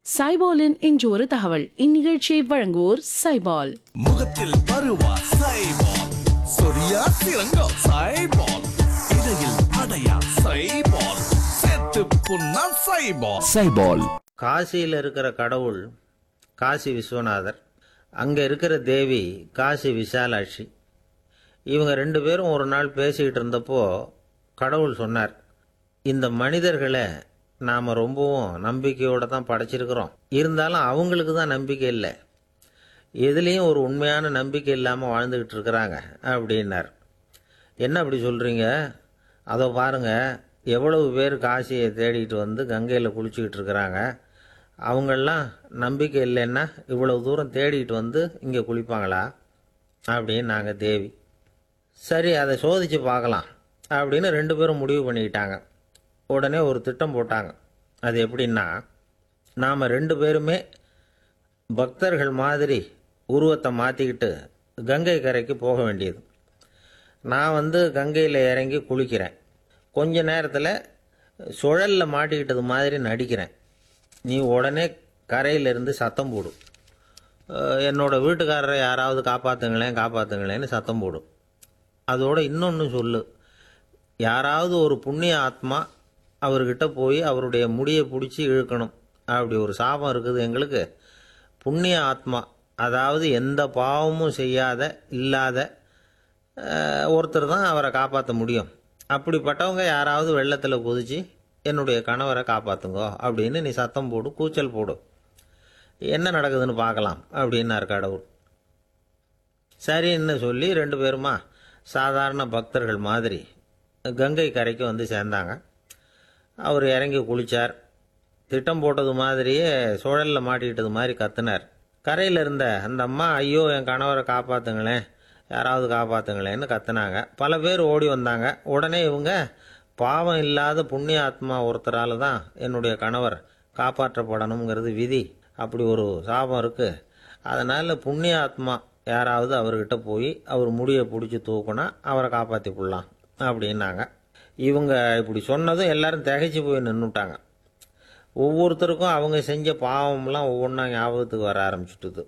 சைபாலின் இன்று ஒரு தகவல் இந்நிகழ்ச்சியை வழங்குவோர் சைபால் முகத்தில் பருவா சைபால் சொரியா சிறங்கோ சைபால் இடையில் அடையா சைபால் செத்து புண்ணா சைபால் சைபால் காசியில் இருக்கிற கடவுள் காசி விஸ்வநாதர் அங்கே இருக்கிற தேவி காசி விசாலாட்சி இவங்க ரெண்டு பேரும் ஒரு நாள் பேசிக்கிட்டு இருந்தப்போ கடவுள் சொன்னார் இந்த மனிதர்களை நாம் ரொம்பவும் நம்பிக்கையோடு தான் படைச்சிருக்கிறோம் இருந்தாலும் அவங்களுக்கு தான் நம்பிக்கை இல்லை எதுலேயும் ஒரு உண்மையான நம்பிக்கை இல்லாமல் வாழ்ந்துக்கிட்டு இருக்கிறாங்க அப்படின்னார் என்ன அப்படி சொல்கிறீங்க அதோ பாருங்கள் எவ்வளவு பேர் காசியை தேடிட்டு வந்து கங்கையில் குளிச்சுக்கிட்டு இருக்கிறாங்க அவங்கெல்லாம் நம்பிக்கை இல்லைன்னா இவ்வளவு தூரம் தேடிட்டு வந்து இங்கே குளிப்பாங்களா அப்படின்னு நாங்கள் தேவி சரி அதை சோதித்து பார்க்கலாம் அப்படின்னு ரெண்டு பேரும் முடிவு பண்ணிக்கிட்டாங்க உடனே ஒரு திட்டம் போட்டாங்க அது எப்படின்னா நாம் ரெண்டு பேருமே பக்தர்கள் மாதிரி உருவத்தை மாற்றிக்கிட்டு கங்கை கரைக்கு போக வேண்டியது நான் வந்து கங்கையில் இறங்கி குளிக்கிறேன் கொஞ்ச நேரத்தில் சுழலில் மாட்டிக்கிட்டது மாதிரி நடிக்கிறேன் நீ உடனே கரையிலிருந்து சத்தம் போடும் அஹ் என்னோட வீட்டுக்காரரை யாராவது காப்பாற்றுங்களேன் காப்பாற்றுங்களேன்னு சத்தம் போடும் அதோட இன்னொன்று சொல்லு யாராவது ஒரு புண்ணிய ஆத்மா அவர்கிட்ட போய் அவருடைய முடியை பிடிச்சி இழுக்கணும் அப்படி ஒரு சாபம் இருக்குது எங்களுக்கு புண்ணிய ஆத்மா அதாவது எந்த பாவமும் செய்யாத இல்லாத அஹ், ஒருத்தர் தான் அவரை காப்பாற்ற முடியும் அப்படிப்பட்டவங்க யாராவது வெள்ளத்தில் குதிச்சு என்னுடைய கணவரை காப்பாற்றுங்கோ அப்படின்னு நீ சத்தம் போடு கூச்சல் போடு என்ன நடக்குதுன்னு பார்க்கலாம் அப்படின்னார் கடவுள் சரின்னு சொல்லி ரெண்டு பேருமா சாதாரண பக்தர்கள் மாதிரி கங்கை கரைக்கு வந்து சேர்ந்தாங்க அவர் இறங்கி குளித்தார் திட்டம் போட்டது மாதிரியே சுழலில் மாட்டிக்கிட்டது மாதிரி கத்துனார் கரையில் இருந்த அந்த அம்மா ஐயோ என் கணவரை காப்பாற்றுங்களேன் யாராவது காப்பாற்றுங்களேன்னு கத்துனாங்க பல பேர் ஓடி வந்தாங்க உடனே இவங்க பாவம் இல்லாத புண்ணிய ஆத்மா ஒருத்தரால் தான் என்னுடைய கணவர் காப்பாற்றப்படணுங்கிறது விதி அப்படி ஒரு சாபம் இருக்குது அதனால் புண்ணிய ஆத்மா யாராவது அவர்கிட்ட போய் அவர் முடியை பிடிச்சி தூக்குனா அவரை காப்பாற்றி விடலாம் அப்படின்னாங்க இவங்க இப்படி சொன்னதும் எல்லாரும் திகைச்சு போய் நின்றுட்டாங்க ஒவ்வொருத்தருக்கும் அவங்க செஞ்ச பாவம்லாம் ஒவ்வொன்றா ஞாபகத்துக்கு வர ஆரம்பிச்சுட்டுது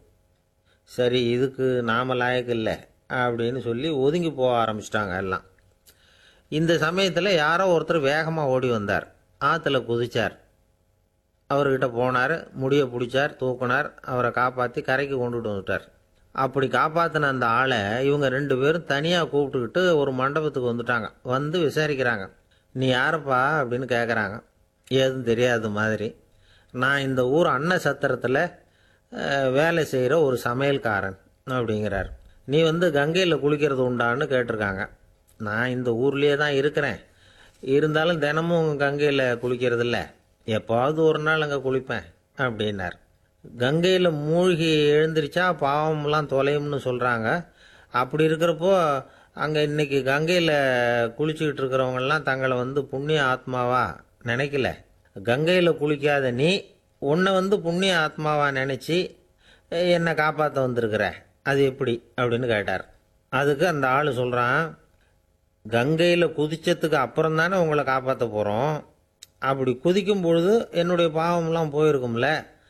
சரி இதுக்கு நாம லாயக்கு இல்லை அப்படின்னு சொல்லி ஒதுங்கி போக ஆரம்பிச்சிட்டாங்க எல்லாம் இந்த சமயத்தில் யாரோ ஒருத்தர் வேகமாக ஓடி வந்தார் ஆற்றுல குதிச்சார் அவர்கிட்ட போனார் முடியை பிடிச்சார் தூக்குனார் அவரை காப்பாற்றி கரைக்கு கொண்டுட்டு வந்துட்டார் அப்படி காப்பாற்றின அந்த ஆளை இவங்க ரெண்டு பேரும் தனியாக கூப்பிட்டுக்கிட்டு ஒரு மண்டபத்துக்கு வந்துட்டாங்க வந்து விசாரிக்கிறாங்க நீ யாரப்பா அப்படின்னு கேட்குறாங்க ஏதும் தெரியாத மாதிரி நான் இந்த ஊர் அன்ன சத்திரத்தில் அஹ், வேலை செய்கிற ஒரு சமையல்காரன் அப்படிங்கிறார் நீ வந்து கங்கையில் குளிக்கிறது உண்டான்னு கேட்டிருக்காங்க நான் இந்த ஊர்லேயே தான் இருக்கிறேன் இருந்தாலும் தினமும் கங்கையில் குளிக்கிறது இல்லை எப்பாவது ஒரு நாள் அங்கே குளிப்பேன் அப்படின்னார் கங்கையில் மூழ்கி எழுந்திரிச்சா பாவம்லாம் தொலையும்னு சொல்கிறாங்க அப்படி இருக்கிறப்போ அங்கே இன்னைக்கு கங்கையில் குளிச்சுக்கிட்டு இருக்கிறவங்கெல்லாம் தங்களை வந்து புண்ணிய ஆத்மாவா நினைக்கல கங்கையில் குளிக்காத நீ உன்னை வந்து புண்ணிய ஆத்மாவா நினச்சி என்னை காப்பாற்ற வந்திருக்கிற அது எப்படி அப்படின்னு கேட்டார் அதுக்கு அந்த ஆள் சொல்கிறான் கங்கையில் குதிச்சதுக்கு அப்புறம் தானே உங்களை காப்பாற்ற போகிறோம் அப்படி குதிக்கும் பொழுது என்னுடைய பாவம்லாம் போயிருக்கும்ல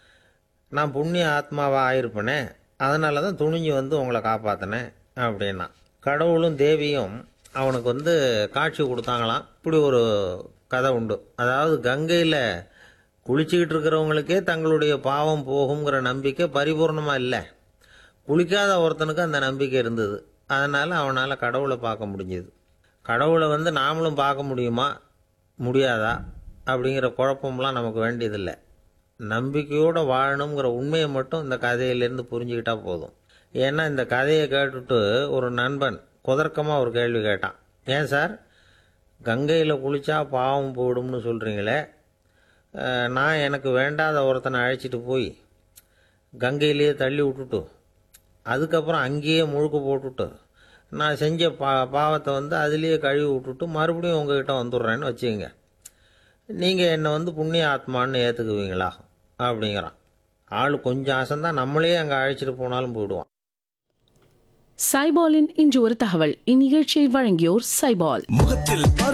நான் புண்ணிய ஆத்மாவாக ஆயிருப்பேனே அதனால தான் துணிஞ்சு வந்து உங்களை காப்பாற்றினேன் அப்படின்னா கடவுளும் தேவியும் அவனுக்கு வந்து காட்சி கொடுத்தாங்களாம் இப்படி ஒரு கதை உண்டு அதாவது கங்கையில் குளிச்சுக்கிட்டு இருக்கிறவங்களுக்கே தங்களுடைய பாவம் போகுங்கிற நம்பிக்கை பரிபூர்ணமாக இல்லை குளிக்காத ஒருத்தனுக்கு அந்த நம்பிக்கை இருந்தது அதனால் அவனால் கடவுளை பார்க்க முடிஞ்சது கடவுளை வந்து நாமளும் பார்க்க முடியுமா முடியாதா அப்படிங்கிற குழப்பம்லாம் நமக்கு வேண்டியதில்லை நம்பிக்கையோடு வாழணுங்கிற உண்மையை மட்டும் இந்த கதையிலேருந்து புரிஞ்சுக்கிட்டா போதும் ஏன்னா இந்த கதையை கேட்டுட்டு ஒரு நண்பன் குதர்க்கமாக ஒரு கேள்வி கேட்டான் ஏன் சார் கங்கையில் குளிச்சா பாவம் போடும்னு சொல்கிறீங்களே அஹ், நான் எனக்கு வேண்டாத ஒருத்தனை அழைச்சிட்டு போய் கங்கையிலேயே தள்ளி விட்டுட்டு அதுக்கப்புறம் அங்கேயே முழுக்க போட்டுட்டு நான் செஞ்ச பா பாவத்தை வந்து அதுலேயே கழுவி விட்டுட்டு மறுபடியும் உங்ககிட்ட வந்துடுறேன்னு வச்சுக்கோங்க நீங்கள் என்னை வந்து புண்ணிய ஆத்மான்னு ஏற்றுக்குவீங்களா அப்படிங்கிறான் ஆள் கொஞ்சம் ஆசைந்தான் நம்மளே அங்கே அழைச்சிட்டு போனாலும் போயிடுவான் சைபாலின் இன்று ஒரு தகவல் இந்நிகழ்ச்சியை வழங்கியோர் சைபால் முகத்தில் பருவா